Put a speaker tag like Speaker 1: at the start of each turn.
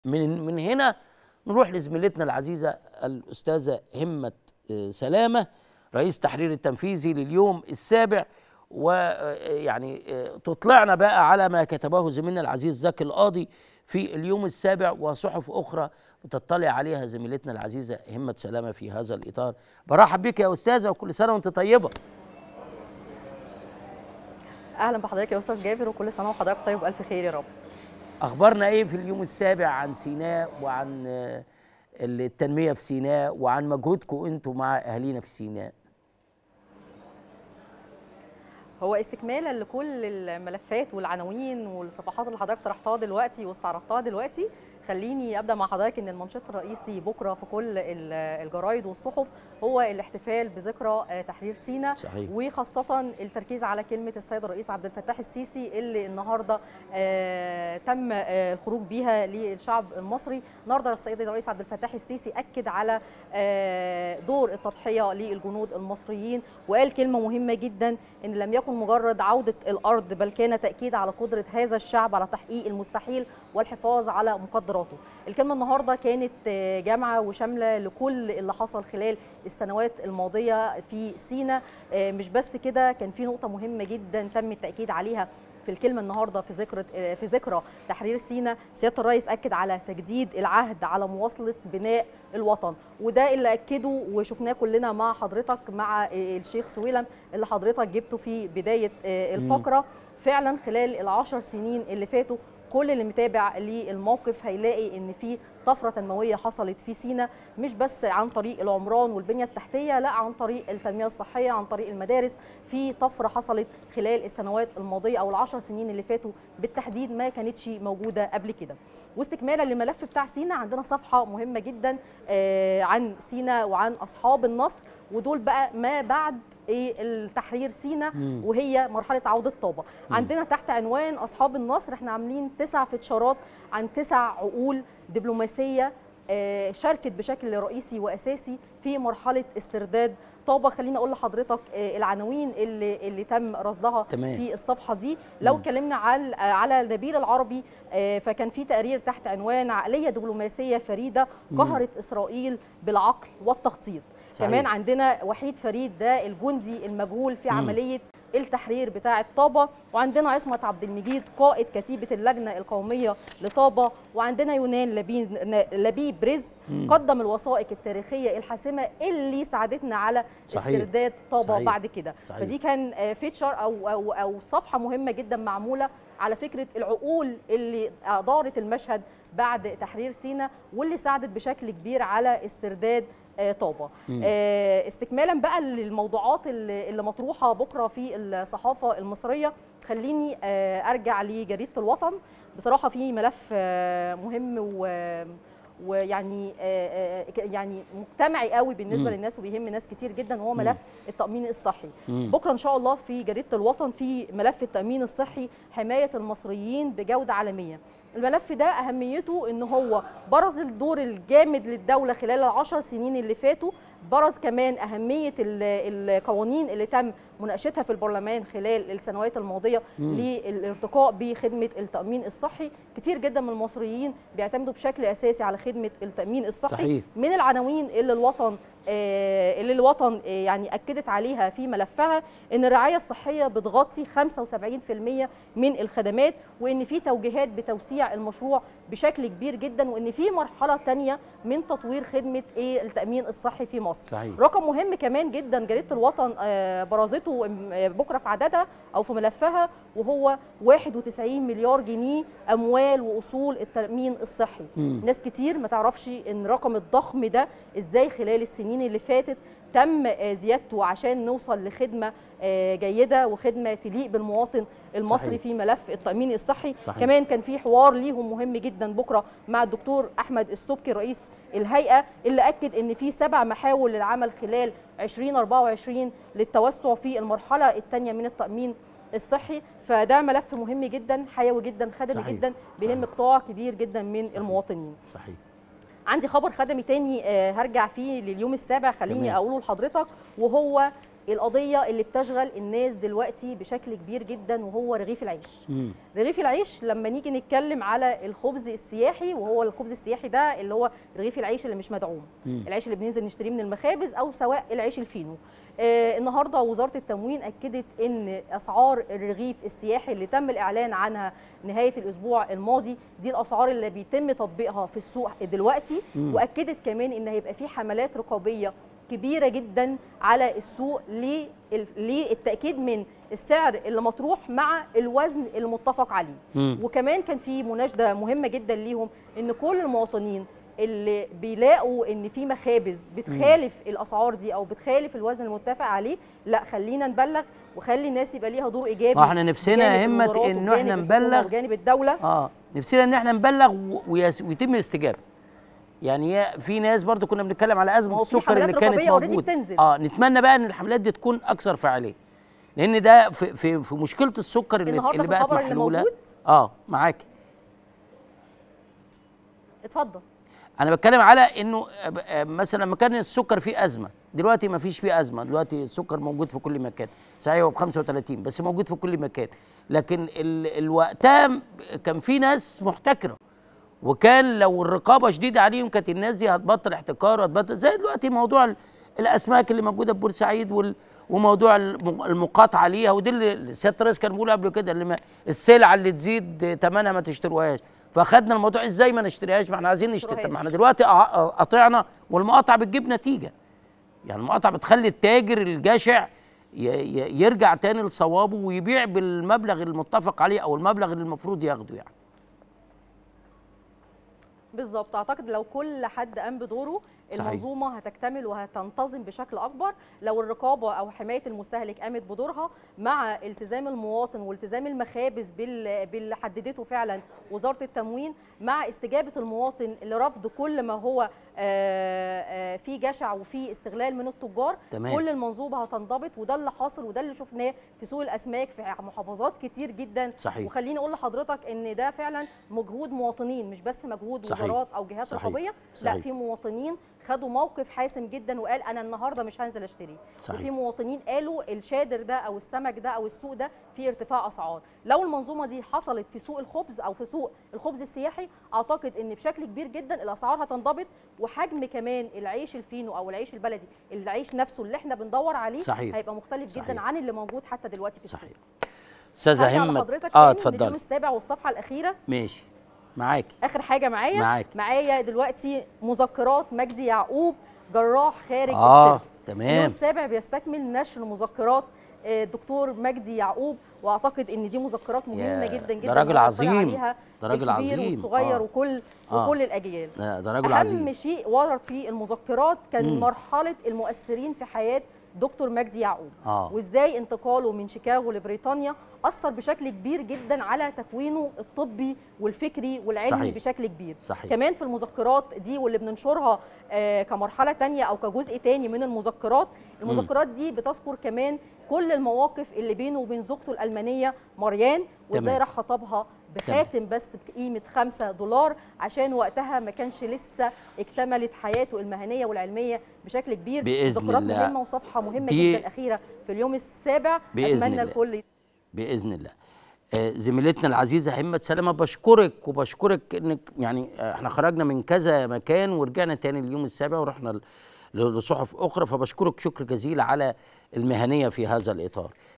Speaker 1: من من هنا نروح لزميلتنا العزيزه الاستاذه همه آه، سلامه رئيس تحرير التنفيذي لليوم السابع ويعني تطلعنا بقى على ما كتبه زميلنا العزيز زكي القاضي في اليوم السابع وصحف اخرى بتطلع عليها زميلتنا العزيزه همه سلامه في هذا الاطار برحب بك يا استاذه وكل سنه وانت طيبه
Speaker 2: اهلا بحضرتك يا استاذ جابر وكل سنه وحضرتك طيب والف خير يا رب
Speaker 1: اخبارنا ايه في اليوم السابع عن سيناء وعن آه، التنميه في سيناء وعن مجهودكم انتم مع اهالينا في سيناء
Speaker 2: هو استكمالا لكل الملفات والعناوين والصفحات اللي حضرتك طرحتها دلوقتي واستعرضتها دلوقتي خليني ابدا مع حضرتك ان المنشط الرئيسي بكره في كل ال- الجرايد والصحف هو الاحتفال بذكرى آه، تحرير سيناء
Speaker 1: صحيح
Speaker 2: وخاصة التركيز على كلمة السيد الرئيس عبد الفتاح السيسي اللي النهاردة آه تم آه الخروج بيها للشعب المصري النهاردة السيد الرئيس عبد الفتاح السيسي أكد على آه دور التضحية للجنود المصريين وقال كلمة مهمة جدا إن لم يكن مجرد عودة الأرض بل كان تأكيد على قدرة هذا الشعب على تحقيق المستحيل والحفاظ على مقدراته الكلمة النهاردة كانت آه، جامعة وشاملة لكل اللي حصل خلال السنوات الماضية في سينا آه، مش بس كده كان في نقطة مهمة جدا تم التأكيد عليها في الكلمة النهاردة في ذكرى آه، في ذكرى تحرير سينا سيادة الرئيس أكد على تجديد العهد على مواصلة بناء الوطن وده اللي أكده وشفناه كلنا مع حضرتك مع آه، الشيخ سويلم اللي حضرتك جبته في بداية آه، الفقرة فعلا خلال العشر سنين اللي فاتوا كل اللي متابع للموقف هيلاقي ان في طفره تنمويه حصلت في سينا مش بس عن طريق العمران والبنيه التحتيه لا عن طريق التنميه الصحيه عن طريق المدارس في طفره حصلت خلال السنوات الماضيه او العشر سنين اللي فاتوا بالتحديد ما كانتش موجوده قبل كده واستكمالا للملف بتاع سينا عندنا صفحه مهمه جدا آه، عن سينا وعن اصحاب النصر ودول بقى ما بعد ايه التحرير سينا
Speaker 1: مم.
Speaker 2: وهي مرحله عوده طابه
Speaker 1: مم.
Speaker 2: عندنا تحت عنوان اصحاب النصر احنا عاملين تسع فتشارات عن تسع عقول دبلوماسيه آه، شاركت بشكل رئيسي واساسي في مرحله استرداد طابه خليني اقول لحضرتك آه، العناوين اللي اللي تم رصدها
Speaker 1: تمام.
Speaker 2: في الصفحه دي لو
Speaker 1: مم.
Speaker 2: اتكلمنا على على النبيل العربي آه، فكان في تقرير تحت عنوان عقليه دبلوماسيه فريده
Speaker 1: مم.
Speaker 2: قهرت اسرائيل بالعقل والتخطيط
Speaker 1: صحيح.
Speaker 2: كمان عندنا وحيد فريد ده الجندي المجهول في
Speaker 1: مم.
Speaker 2: عمليه التحرير بتاعه طابه وعندنا عصمت عبد المجيد قائد كتيبه اللجنه القوميه لطابه وعندنا يونان لبيب لبيب رزق
Speaker 1: مم.
Speaker 2: قدم الوثائق التاريخيه الحاسمه اللي ساعدتنا على
Speaker 1: صحيح.
Speaker 2: استرداد طابه
Speaker 1: صحيح.
Speaker 2: بعد كده
Speaker 1: صحيح.
Speaker 2: فدي كان آه، فيتشر او او او صفحه مهمه جدا معموله على فكره العقول اللي ادارت المشهد بعد تحرير سينا واللي ساعدت بشكل كبير على استرداد آه، طابه
Speaker 1: مم.
Speaker 2: آه، استكمالا بقى للموضوعات اللي اللي مطروحه بكره في الصحافه المصريه خليني آه، ارجع لجريده الوطن بصراحه في ملف آه، مهم و ويعني آه، آه، يعني مجتمعي قوي بالنسبه
Speaker 1: مم.
Speaker 2: للناس وبيهم ناس كتير جدا وهو
Speaker 1: مم.
Speaker 2: ملف التامين الصحي
Speaker 1: مم.
Speaker 2: بكره ان شاء الله في جريده الوطن في ملف التامين الصحي حمايه المصريين بجوده عالميه الملف ده اهميته ان هو برز الدور الجامد للدوله خلال العشر سنين اللي فاتوا برز كمان اهميه ال- القوانين اللي تم مناقشتها في البرلمان خلال السنوات الماضيه
Speaker 1: مم.
Speaker 2: للارتقاء بخدمه التامين الصحي كتير جدا من المصريين بيعتمدوا بشكل اساسي على خدمه التامين الصحي
Speaker 1: صحيح.
Speaker 2: من العناوين اللي الوطن آه، اللي الوطن آه، يعني اكدت عليها في ملفها ان الرعايه الصحيه بتغطي 75% من الخدمات وان في توجيهات بتوسيع المشروع بشكل كبير جدا وان في مرحله تانية من تطوير خدمه ايه التامين الصحي في مصر
Speaker 1: صحيح
Speaker 2: رقم مهم كمان جدا جريده الوطن آه، برزته ام- آه، بكره في عددها او في ملفها وهو 91 مليار جنيه اموال واصول التامين الصحي
Speaker 1: مم.
Speaker 2: ناس كتير ما تعرفش ان الرقم الضخم ده ازاي خلال السنين اللي فاتت تم آه، زيادته عشان نوصل لخدمه آه، جيده وخدمه تليق بالمواطن المصري
Speaker 1: صحيح.
Speaker 2: في ملف التامين الصحي
Speaker 1: صحيح.
Speaker 2: كمان كان في حوار ليهم مهم جدا بكره مع الدكتور احمد السبكي رئيس الهيئه اللي اكد ان في سبع محاور للعمل خلال 2024 للتوسع في المرحله الثانيه من التامين الصحي فده ملف مهم جدا حيوي جدا خدمي
Speaker 1: صحيح.
Speaker 2: جدا بيهم
Speaker 1: صحيح.
Speaker 2: قطاع كبير جدا من
Speaker 1: صحيح.
Speaker 2: المواطنين
Speaker 1: صحيح
Speaker 2: عندي خبر خدمي تاني آه، هرجع فيه لليوم السابع خليني
Speaker 1: تمام.
Speaker 2: اقوله لحضرتك وهو القضيه اللي بتشغل الناس دلوقتي بشكل كبير جدا وهو رغيف العيش
Speaker 1: مم.
Speaker 2: رغيف العيش لما نيجي نتكلم على الخبز السياحي وهو الخبز السياحي ده اللي هو رغيف العيش اللي مش مدعوم
Speaker 1: مم.
Speaker 2: العيش اللي بننزل نشتريه من المخابز او سواء العيش الفينو آه النهارده وزاره التموين اكدت ان اسعار الرغيف السياحي اللي تم الاعلان عنها نهايه الاسبوع الماضي دي الاسعار اللي بيتم تطبيقها في السوق دلوقتي
Speaker 1: مم.
Speaker 2: واكدت كمان ان هيبقى في حملات رقابيه كبيره جدا على السوق لل- للتاكيد من السعر اللي مطروح مع الوزن المتفق عليه
Speaker 1: مم.
Speaker 2: وكمان كان في مناشده مهمه جدا ليهم ان كل المواطنين اللي بيلاقوا ان في مخابز بتخالف الاسعار دي او بتخالف الوزن المتفق عليه لا خلينا نبلغ وخلي الناس يبقى ليها دور ايجابي
Speaker 1: ما احنا نفسنا يا
Speaker 2: بجانب
Speaker 1: همت
Speaker 2: الوزارات
Speaker 1: انه احنا
Speaker 2: وبجانب الحكومة
Speaker 1: نبلغ
Speaker 2: وجانب الدوله
Speaker 1: اه نفسنا ان احنا نبلغ و- ويس- ويتم الاستجابه يعني هي في ناس برضو كنا بنتكلم على
Speaker 2: ما
Speaker 1: ازمه
Speaker 2: هو في
Speaker 1: السكر اللي
Speaker 2: حملات
Speaker 1: كانت
Speaker 2: رقابية already
Speaker 1: موجوده
Speaker 2: بتنزل.
Speaker 1: اه نتمنى بقى ان الحملات دي تكون اكثر فعاليه لان ده في في, في مشكله السكر اللي,
Speaker 2: النهاردة
Speaker 1: اللي
Speaker 2: في
Speaker 1: بقت
Speaker 2: الخبر اللي
Speaker 1: محلوله
Speaker 2: موجود؟
Speaker 1: اه معاكي
Speaker 2: اتفضل
Speaker 1: انا بتكلم على انه آه، آه، مثلا لما كان السكر فيه ازمه دلوقتي ما فيش فيه ازمه دلوقتي السكر موجود في كل مكان صحيح هو ب 35 بس موجود في كل مكان لكن ال- الوقتها كان في ناس محتكره وكان لو الرقابه شديده عليهم كانت الناس دي هتبطل احتكار وهتبطل زي دلوقتي موضوع ال- الاسماك اللي موجوده في بورسعيد وال وموضوع الم- المقاطعه ليها ودي اللي سياده الرئيس كان بيقول قبل كده اللي ما السلعه اللي تزيد ثمنها ما تشتروهاش فخدنا الموضوع ازاي ما نشتريهاش ما احنا عايزين نشتري طب ما احنا دلوقتي قع- قطعنا والمقاطعه بتجيب نتيجه يعني المقاطعه بتخلي التاجر الجشع ي- ي- يرجع تاني لصوابه ويبيع بالمبلغ المتفق عليه او المبلغ اللي المفروض ياخده يعني
Speaker 2: بالظبط اعتقد لو كل حد قام بدوره
Speaker 1: صحيح.
Speaker 2: المنظومه هتكتمل وهتنتظم بشكل اكبر لو الرقابه او حمايه المستهلك قامت بدورها مع التزام المواطن والتزام المخابز بال- باللي حددته فعلا وزاره التموين مع استجابه المواطن لرفض كل ما هو آه، آه، فيه جشع وفيه استغلال من التجار
Speaker 1: تمام.
Speaker 2: كل المنظومه هتنضبط وده اللي حاصل وده اللي شفناه في سوق الاسماك في محافظات كتير جدا
Speaker 1: صحيح.
Speaker 2: وخليني اقول لحضرتك ان ده فعلا مجهود مواطنين مش بس مجهود
Speaker 1: صحيح.
Speaker 2: وزارات او جهات
Speaker 1: صحيح.
Speaker 2: رقابيه
Speaker 1: صحيح.
Speaker 2: لا في مواطنين خدوا موقف حاسم جدا وقال انا النهارده مش هنزل اشتري
Speaker 1: صحيح.
Speaker 2: وفي مواطنين قالوا الشادر ده او السمك ده او السوق ده فيه ارتفاع اسعار لو المنظومه دي حصلت في سوق الخبز او في سوق الخبز السياحي اعتقد ان بشكل كبير جدا الاسعار هتنضبط وحجم كمان العيش الفينو او العيش البلدي العيش نفسه اللي احنا بندور عليه
Speaker 1: صحيح.
Speaker 2: هيبقى مختلف
Speaker 1: صحيح.
Speaker 2: جدا عن اللي موجود حتى دلوقتي في السوق
Speaker 1: صحيح استاذه
Speaker 2: هرجع
Speaker 1: همت
Speaker 2: لحضرتك
Speaker 1: اه
Speaker 2: تاني لليوم
Speaker 1: اتفضلي
Speaker 2: السابع والصفحه الاخيره
Speaker 1: ماشي معاكي
Speaker 2: اخر حاجه معايا
Speaker 1: معاك.
Speaker 2: معايا دلوقتي مذكرات مجدي يعقوب جراح خارج
Speaker 1: اه
Speaker 2: السجن اليوم
Speaker 1: تمام
Speaker 2: السابع بيستكمل نشر مذكرات آه، الدكتور مجدي يعقوب واعتقد ان دي مذكرات مهمه
Speaker 1: يا،
Speaker 2: جدا
Speaker 1: ده
Speaker 2: جدا
Speaker 1: راجل
Speaker 2: نتفرج
Speaker 1: عظيم.
Speaker 2: عليها
Speaker 1: ده راجل
Speaker 2: الكبير
Speaker 1: عظيم.
Speaker 2: والصغير
Speaker 1: آه.
Speaker 2: وكل
Speaker 1: آه.
Speaker 2: وكل الاجيال
Speaker 1: ده ده راجل
Speaker 2: اهم
Speaker 1: عظيم
Speaker 2: شيء ورد في المذكرات كان
Speaker 1: مم.
Speaker 2: مرحله المؤثرين في حياه دكتور مجدي يعقوب
Speaker 1: اه
Speaker 2: وازاي انتقاله من شيكاغو لبريطانيا اثر بشكل كبير جدا على تكوينه الطبي والفكري والعلمي
Speaker 1: صحيح.
Speaker 2: بشكل كبير
Speaker 1: صحيح.
Speaker 2: كمان في المذكرات دي واللي بننشرها آه كمرحله تانية او كجزء تاني من المذكرات المذكرات دي بتذكر كمان كل المواقف اللي بينه وبين زوجته الالمانيه مريان وازاي
Speaker 1: تمام.
Speaker 2: راح خطبها بخاتم بس بقيمه 5 دولار عشان وقتها ما كانش لسه اكتملت حياته المهنيه والعلميه بشكل كبير
Speaker 1: بإذن
Speaker 2: مذكرات
Speaker 1: الله.
Speaker 2: مهمه وصفحه مهمه
Speaker 1: دي-
Speaker 2: جدا اخيره في اليوم السابع
Speaker 1: بإذن
Speaker 2: اتمنى
Speaker 1: الله.
Speaker 2: الكل
Speaker 1: باذن الله آه، زميلتنا العزيزه همت سلامه بشكرك وبشكرك انك يعني آه، احنا خرجنا من كذا مكان ورجعنا تاني اليوم السابع ورحنا ل- لصحف اخرى فبشكرك شكر جزيل على المهنيه في هذا الاطار